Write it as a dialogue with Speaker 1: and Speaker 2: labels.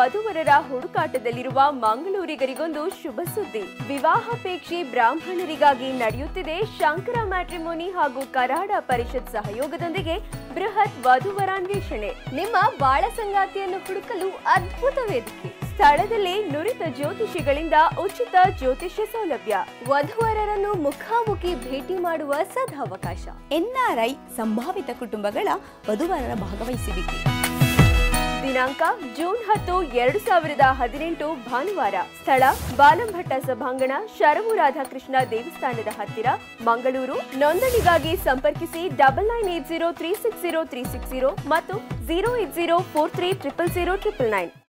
Speaker 1: ವಧುವರರ ಹುಡುಕಾಟದಲ್ಲಿರುವ ಮಂಗಳೂರಿಗರಿಗೊಂದು ಶುಭ ಸುದ್ದಿ ವಿವಾಹಾಪೇಕ್ಷಿ ಬ್ರಾಹ್ಮಣರಿಗಾಗಿ ನಡೆಯುತ್ತಿದೆ ಶಂಕರ ಮ್ಯಾಟ್ರಿಮೋನಿ ಹಾಗೂ ಕರಾಡ ಪರಿಷತ್ ಸಹಯೋಗದೊಂದಿಗೆ ಬೃಹತ್ ವಧುವರಾನ್ವೇಷಣೆ ನಿಮ್ಮ ಬಾಳ ಸಂಗಾತಿಯನ್ನು ಹುಡುಕಲು ಅದ್ಭುತ ವೇದಿಕೆ ಸ್ಥಳದಲ್ಲೇ ನುರಿತ ಜ್ಯೋತಿಷಿಗಳಿಂದ ಉಚಿತ ಜ್ಯೋತಿಷ್ಯ ಸೌಲಭ್ಯ ವಧುವರರನ್ನು ಮುಖಾಮುಖಿ ಭೇಟಿ ಮಾಡುವ ಸದಾವಕಾಶ
Speaker 2: ಎನ್ಆರ್ಐ ಸಂಭಾವಿತ ಕುಟುಂಬಗಳ ವಧುವರರ ಭಾಗವಹಿಸುವಿಕೆ
Speaker 1: ದಿನಾಂಕ ಜೂನ್ ಹತ್ತು ಎರಡು ಸಾವಿರದ ಹದಿನೆಂಟು ಭಾನುವಾರ ಸ್ಥಳ ಬಾಲಂಭಟ್ಟ ಸಭಾಂಗಣ ಶರವು ರಾಧಾಕೃಷ್ಣ ದೇವಸ್ಥಾನದ ಹತ್ತಿರ ಮಂಗಳೂರು ನೋಂದಣಿಗಾಗಿ ಸಂಪರ್ಕಿಸಿ double nine eight zero three six zero three six zero ಮತ್ತು zero eight zero four three triple zero triple nine